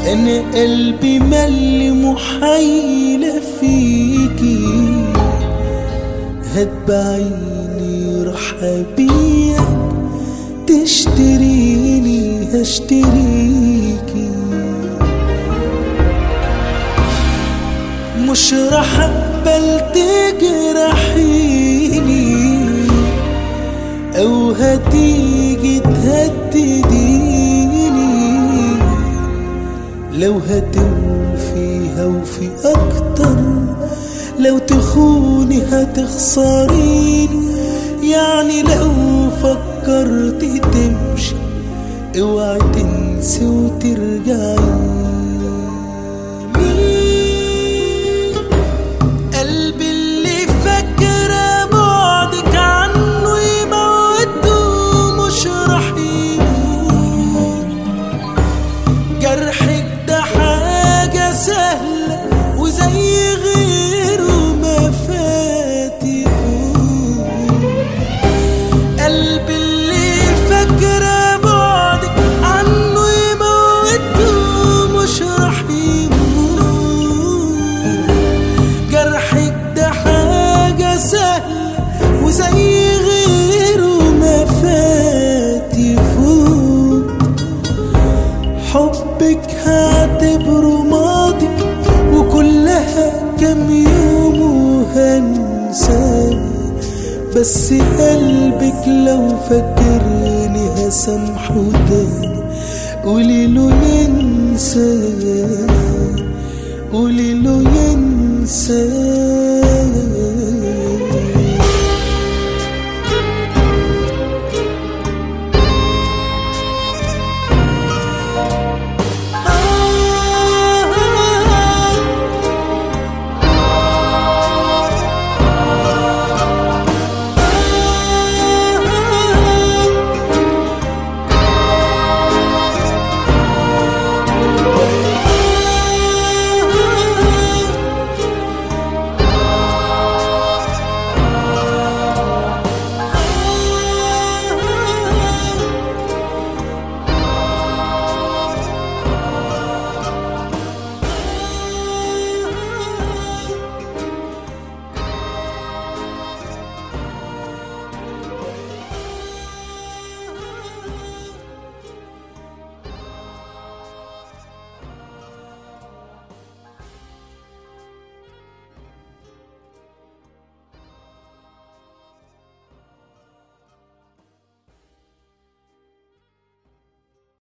انا قلبي ملي محيلة فيكي هتبعيني راح ابيعك تشتريني هشتريكي مش راح اقبل تجرحيني او هتيجي تهدديني لو هتوفي هوفي اكتر لو تخوني هتخسريني يعني لو فكرت تمشي اوعي تنسي وترجعي قلبي اللي فاكرة بعدك عنه يموته مش راح يموت جرحك ده حاجة سهلة وزي غيره ما فات يفوت قلبي اللي فاكرة بعدك عنه يموته مش راح يموت جرحك ده حاجة سهلة وزي غيره ما فات يفوت حبك هعتبره ماضي وكلها كم يوم وهنساه بس قلبك لو فاكرني هسامحه تاني قولي له ينسى قولي له ينسى